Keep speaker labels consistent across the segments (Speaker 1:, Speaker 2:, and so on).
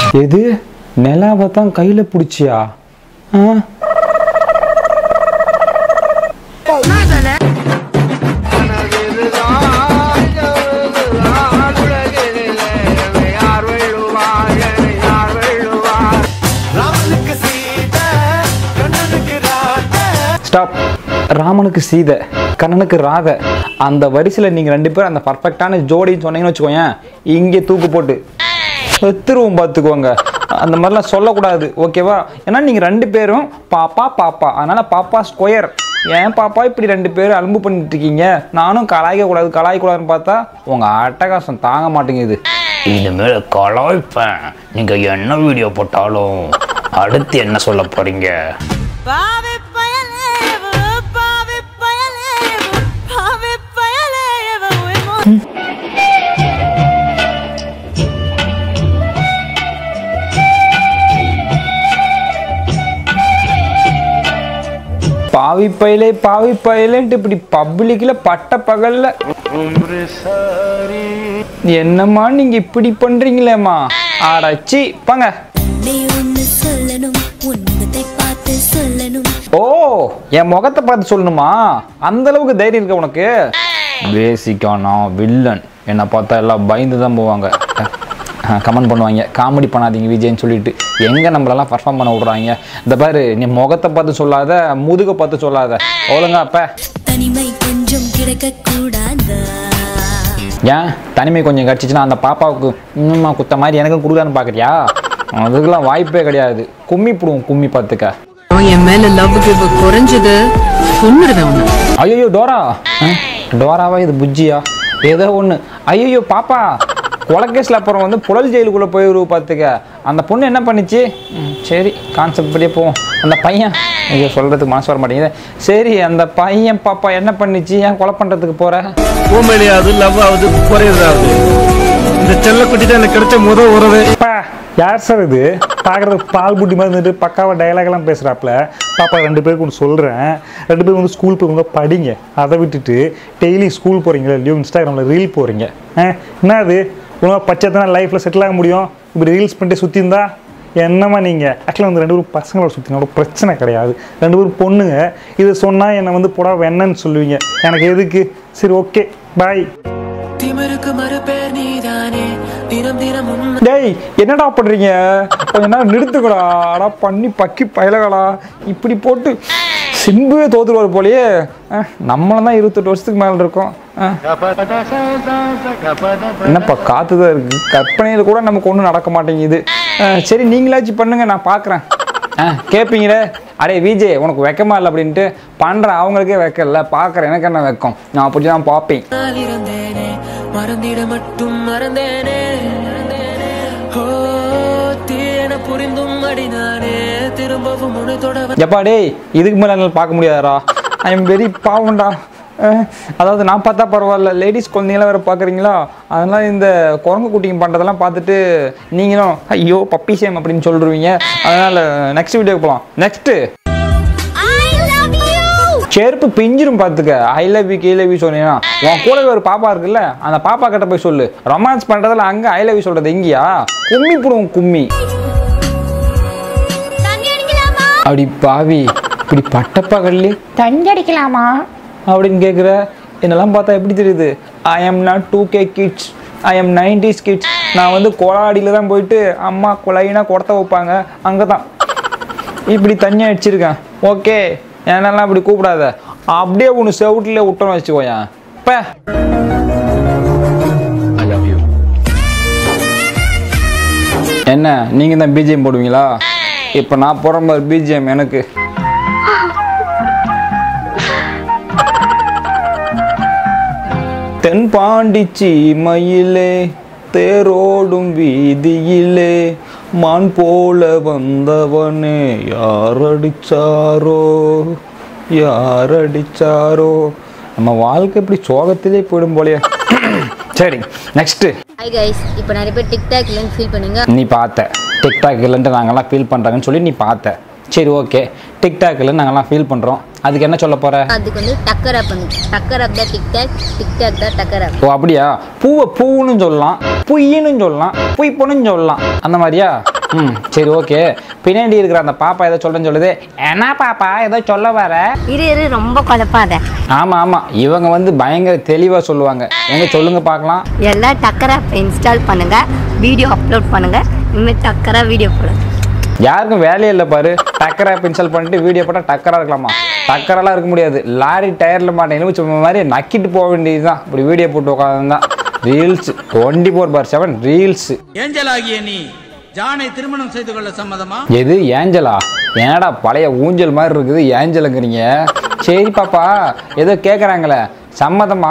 Speaker 1: எது நிலாவை தான் கையில் பிடிச்சியா ஆ ஸ்டாப் ராமனுக்கு சீதை கண்ணனுக்கு ராதை அந்த வரிசையில் நீங்கள் ரெண்டு பேரும் அந்த பர்ஃபெக்டான ஜோடின்னு சொன்னீங்கன்னு வச்சுக்கோயேன் இங்கே தூக்கு போட்டு செத்துருவோம் பார்த்துக்கோங்க அந்த மாதிரிலாம் சொல்லக்கூடாது ஓகேவா ஏன்னா நீங்கள் ரெண்டு பேரும் பாப்பா பாப்பா அதனால் பாப்பா ஸ்கொயர் ஏன் பாப்பா இப்படி ரெண்டு பேரும் அலும்பு பண்ணிட்டு இருக்கீங்க நானும் கலாய்க்க கூடாது கலாய்க்க கூடாதுன்னு பார்த்தா உங்கள் அட்டகாசம் தாங்க மாட்டேங்குது
Speaker 2: இனிமேல் கலாய்ப்பேன் நீங்க என்ன வீடியோ போட்டாலும் அடுத்து என்ன சொல்ல போறீங்க
Speaker 3: பாவி பயலே பாவி பயலே பாவி பயலே
Speaker 1: பாவி பயலே பாவி பயலேன்ட்டு இப்படி பப்ளிக்கில் பட்ட பகல்ல என்னம்மா நீங்க இப்படி பண்றீங்களேம்மா ஆடாச்சி பாங்க
Speaker 3: நீ ஒன்னு சொல்லணும் உண்மத்தை பார்த்து சொல்லணும்
Speaker 1: ஓ என் முகத்தை பார்த்து சொல்லணுமா அந்த அளவுக்கு தைரியம் இருக்க உனக்கு பேசிக்கா நான் வில்லன் என்னை பார்த்தா எல்லாம் பயந்து தான் போவாங்க கமெண்ட் பண்ணுவாங்க காமெடி பண்ணாதீங்க விஜய்ன்னு சொல்லிட்டு எங்கே நம்மளெல்லாம் பர்ஃபார்ம் பண்ண விடுறாங்க இந்த பாரு நீ முகத்தை பார்த்து சொல்லாத முதுகை பார்த்து சொல்லாத ஒழுங்கா அப்ப
Speaker 3: தனிமை கொஞ்சம் கிடைக்க கூடாதா
Speaker 1: ஏன் தனிமை கொஞ்சம் கிடச்சிச்சுன்னா அந்த பாப்பாவுக்கு இன்னுமா குத்த மாதிரி எனக்கும் கொடுக்கலான்னு பார்க்குறியா அதுக்கெல்லாம் வாய்ப்பே கிடையாது கும்மி போடுவோம் கும்மி பார்த்துக்க
Speaker 4: என் மேல லவ் கிவ் குறைஞ்சது கொன்னுடுவேன் உன்னை
Speaker 1: ஐயோ டோரா அஹ், டோராவா இது புஜ்ஜியா ஏதோ ஒன்று ஐயோ பாப்பா கொலகேஸில் அப்புறம் வந்து புழல் ஜெயிலுக்குள்ளே போயிரு பார்த்துக்க அந்த பொண்ணு என்ன பண்ணிச்சு ம், சரி கான்செப்ட் படியே போவோம் அந்த பையன் ஐயோ சொல்கிறதுக்கு மனசு வர மாட்டேங்குது சரி அந்த பையன் பாப்பா என்ன பண்ணிச்சு ஏன் கொலை பண்ணுறதுக்கு போகிற
Speaker 5: ஊமையிலையாவது லவ் ஆகுது குறையறதாவது இந்த செல்லக்குட்டி தான் எனக்கு கிடைச்ச முத உறவு
Speaker 6: அப்பா யார் சார் இது பார்க்குறதுக்கு பால் புட்டி மாதிரி இருந்துட்டு பக்காவாக டயலாக்லாம் பேசுகிறாப்புல பாப்பா ரெண்டு பேருக்கு ஒன்று சொல்கிறேன் ரெண்டு பேரும் வந்து ஸ்கூல் போய் வந்து படிங்க அதை விட்டுட்டு டெய்லி ஸ்கூல் போகிறீங்களா இல்லையோ இன்ஸ்டாகிராமில் ரீல் போகிறீங்க ஆ என்ன அது ஒழுங்காக பச்சை தானே லைஃப்பில் செட்டில் ஆக முடியும் இப்படி ரீல்ஸ் பண்ணிட்டு சுற்றி இருந்தா என்னம்மா நீங்கள் ஆக்சுவலாக வந்து ரெண்டு பேரும் பசங்களோட சுற்றினோட பிரச்சனை கிடையாது ரெண்டு பேரும் பொண்ணுங்க இது சொன்னால் என்னை வந்து போடா வேணன்னு சொல்லுவீங்க எனக்கு எதுக்கு சரி ஓகே பாய்
Speaker 7: திமிருக்கு மறுபேர் நீதானே தினம் தினம் உன்
Speaker 1: டேய் என்னடா பண்றீங்க கொஞ்ச நேரம் நிறுத்துக்கடா அடா பண்ணி பக்கி பயலகடா இப்படி போட்டு சிம்புவே தோத்துருவார் போலயே அஹ், நம்மளும் தான் இருபத்தெட்டு வருஷத்துக்கு மேல இருக்கோம் அஹ். என்னப்பா காத்து தான் இருக்கு கற்பனையில கூட நமக்கு ஒன்றும் நடக்க மாட்டேங்குது அஹ், சரி நீங்களாச்சும் பண்ணுங்க நான் பார்க்குறேன் ஆ கேட்பீங்களே அடே விஜே உனக்கு வெக்கமா இல்லை அப்படின்ட்டு பண்ணுறேன் அவங்களுக்கே வெக்கல பார்க்குறேன் எனக்கு என்ன வெக்கம் நான் அப்படி தான் பார்ப்பேன்
Speaker 7: நாள் இருந்தேனே மறந்திட மட்டும் மறந்தேனே ஓ தீயன புரிந்தும் அடி நானே திரும்பவும் உன்னை தொட
Speaker 1: எப்பா டேய் இதுக்கு மேலே என்னால் பார்க்க முடியாதா ஐ எம் வெரி பாவம்டா அஹ், அதாவது நான் பார்த்தா பரவாயில்ல லேடிஸ் குழந்தைங்களாம் வேறு பார்க்குறீங்களா அதனால் இந்த குரங்கு குட்டிங்க பண்ணுறதெல்லாம் பார்த்துட்டு நீங்களும் ஐயோ பப்பி சேம் அப்படின்னு சொல்லிடுவீங்க அதனால் நெக்ஸ்ட் வீடியோக்கு போகலாம் நெக்ஸ்ட்டு செருப்பு பிஞ்சிரும் பார்த்துக்க ஐ லவ் யூ கே லவ் யூ சொன்னீங்கன்னா உன் கூட ஒரு பாப்பா இருக்குல்ல அந்த பாப்பா கிட்ட போய் சொல்லு ரொமான்ஸ் பண்ணுறதுல அங்கே ஐ லவ் யூ சொல்கிறது எங்கேயா கும்மி போடுவோம் கும்மி அப்படி பாவி இப்படி பட்டப்பகல்லே தண்ணி அடிக்கலாமா அப்படின்னு கேட்குற என்னெல்லாம் பார்த்தா எப்படி தெரியுது I am not two K kids I am nineties kids நான் வந்து கொலாடியில் தான் போயிட்டு அம்மா கொலையினா குடத்த வைப்பாங்க அங்கே தான் இப்படி தண்ணி அடிச்சிருக்கேன் ஓகே என்னெல்லாம் அப்படி கூப்பிடாத அப்படியே ஒன்று செவுட்டில் விட்டோன்னு வச்சுக்கோயேன் இப்போ என்ன நீங்கள் தான் பிஜிஎம் போடுவீங்களா இப்போ நான் போடுற மாதிரி பிஜிஎம் எனக்கு தென்பாண்டி சீமையிலே தேரோடும் வீதியிலே மான் போல வந்தவனே யார் அடிச்சாரோ யார் அடிச்சாரோ நம்ம வாழ்க்கை இப்படி சோகத்திலே போயிடும் போலயே சரி நெக்ஸ்ட்டு
Speaker 8: ஹாய் கைஸ் இப்போ நிறைய பேர் டிக்டாக் இல்லைன்னு ஃபீல் பண்ணுங்க
Speaker 1: நீ பார்த்த டிக்டாக் இல்லைன்ட்டு நாங்கள்லாம் ஃபீல் பண்ணுறாங்கன்னு சொல்லி நீ பார்த்த சரி ஓகே டிக்டாக் இல்லைன்னு நாங்கள்லாம் ஃபீல் பண்ணுறோம் அதுக்கு என்ன சொல்ல போகிற
Speaker 8: அதுக்கு வந்து டக்கர் ஆப் பண்ணு டக்கர் ஆப் தான் டிக்டாக் டிக்டாக் தான் டக்கர் ஆப்
Speaker 1: ஓ அப்படியா பூவை பூன்னு சொல்லலாம் பொய்யின்னு சொல்லலாம் பொய் பொண்ணுன்னு சொல்லலாம் அந்த மாதிரியா ம் சரி ஓகே பின்னாடி இருக்கிற அந்த பாப்பா ஏதோ சொல்றேன்னு சொல்லுது என்ன பாப்பா ஏதோ சொல்ல வர
Speaker 8: இரு இரு ரொம்ப குழப்பாத
Speaker 1: ஆமாம் ஆமாம் இவங்க வந்து பயங்கர தெளிவாக சொல்லுவாங்க எங்க சொல்லுங்க பார்க்கலாம்
Speaker 8: எல்லாம் டக்கர் ஆப் இன்ஸ்டால் பண்ணுங்க வீடியோ அப்லோட் பண்ணுங்க இனிமேல் டக்கரா வீடியோ போடுங்க
Speaker 1: யாருக்கும் வேலையே இல்லை பாரு டக்கர் ஆப் இன்ஸ்டால் பண்ணிட்டு வீடியோ போட்டால் டக்கராக இருக்கலாமா டக்கரெல்லாம் இருக்க முடியாது லாரி டயரில் மாட்டேன் எலுமிச்சம் மாதிரி நக்கிட்டு போக வேண்டியது தான் இப்படி வீடியோ போட்டு உட்காந்துதான் reels twenty four by seven reels
Speaker 9: ஏஞ்சலாகிய நீ ஜானை திருமணம் செய்து கொள்ள சம்மதமா
Speaker 1: எது ஏஞ்சலா என்னடா பழைய ஊஞ்சல் மாதிரி இருக்குது ஏஞ்சலுங்கிறீங்க சரி பாப்பா ஏதோ கேட்குறாங்களே சம்மதமா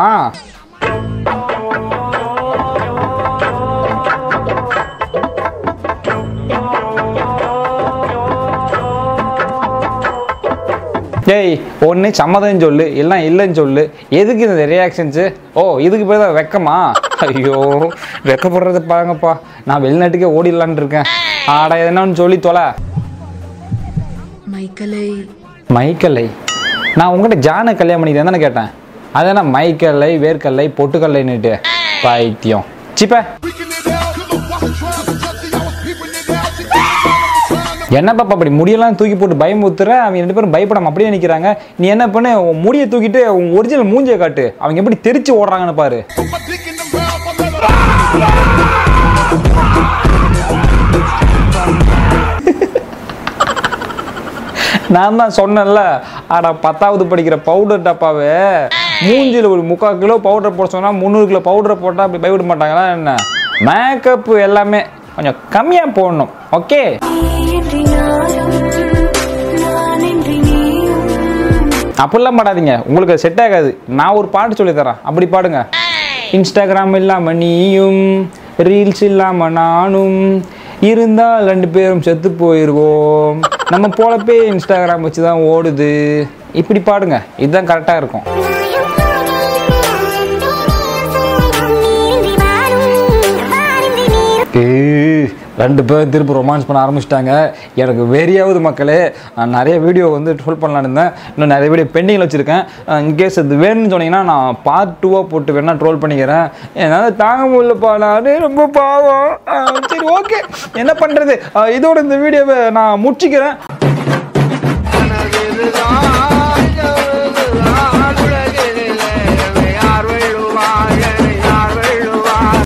Speaker 1: டேய் ஒன்று சம்மதம் சொல்லு இல்லை இல்லைன்னு சொல்லு எதுக்கு இந்த ரியாக்ஷன்ஸு ஓ இதுக்கு பேர் தான் வெக்கமா ஐயோ வெக்கப்படுறது பாருங்கப்பா நான் வெளிநாட்டுக்கே ஓடிடலான்னு இருக்கேன் ஆடா என்னன்னு சொல்லி தொலை
Speaker 4: மைக்கேலை
Speaker 1: மைக்கல்லை நான் உங்கள்கிட்ட ஜானை கல்யாணம் பண்ணிக்கிறேன் தானே கேட்டேன் அதான மைக்கல்லை வேர்க்கல்லை பொட்டுக்கல்லைன்னுட்டு பைத்தியம் சிப்ப என்ன பாப்பா அப்படி முடியெல்லாம் தூக்கி போட்டு பயமுத்துற அவங்க ரெண்டு பேரும் பயப்படாம அப்படியே நிற்கிறாங்க நீ என்ன பண்ணு உன் முடியை தூக்கிட்டு உன் ஒரிஜினல் மூஞ்சியை காட்டு அவங்க எப்படி தெரிச்சு ஓடுறாங்கன்னு பாரு நான் தான் சொன்னேன்ல ஆடா பத்தாவது படிக்கிற பவுடர் டப்பாவே மூஞ்சில ஒரு முக்கால் கிலோ பவுடர் போட சொன்னா முந்நூறு கிலோ பவுடர் போட்டால் அப்படி பயப்பட மாட்டாங்களா என்ன மேக்கப் எல்லாமே கொஞ்சம் கம்மியாக போடணும் ஓகே அப்படிலாம் பாடாதீங்க உங்களுக்கு செட் ஆகாது நான் ஒரு பாட்டு சொல்லி தரேன் அப்படி பாடுங்க இன்ஸ்டாகிராம் இல்லாம நீயும் ரீல்ஸ் இல்லாம நானும் இருந்தால் ரெண்டு பேரும் செத்து போயிடுவோம் நம்ம போலப்பே இன்ஸ்டாகிராம் வச்சு தான் ஓடுது இப்படி பாடுங்க இதுதான் கரெக்டாக இருக்கும் ஏய், ரெண்டு பேரும் திருப்பி ரொமான்ஸ் பண்ண ஆரம்பிச்சிட்டாங்க எனக்கு வெறியாவது மக்களே நான் நிறைய வீடியோ வந்து ட்ரோல் பண்ணலான்னு இருந்தேன் இன்னும் நிறைய வீடியோ பெண்டிங்கில் வச்சுருக்கேன் இன்கேஸ் இது வேணும்னு சொன்னீங்கன்னா நான் பார்ட் டூவாக போட்டு வேணா ட்ரோல் பண்ணிக்கிறேன் என்னால் தாங்க முடியலப்பா நான் ரொம்ப பாவம் அஹ், சரி ஓகே என்ன பண்ணுறது இதோட இந்த வீடியோவை நான் முடிச்சிக்கிறேன்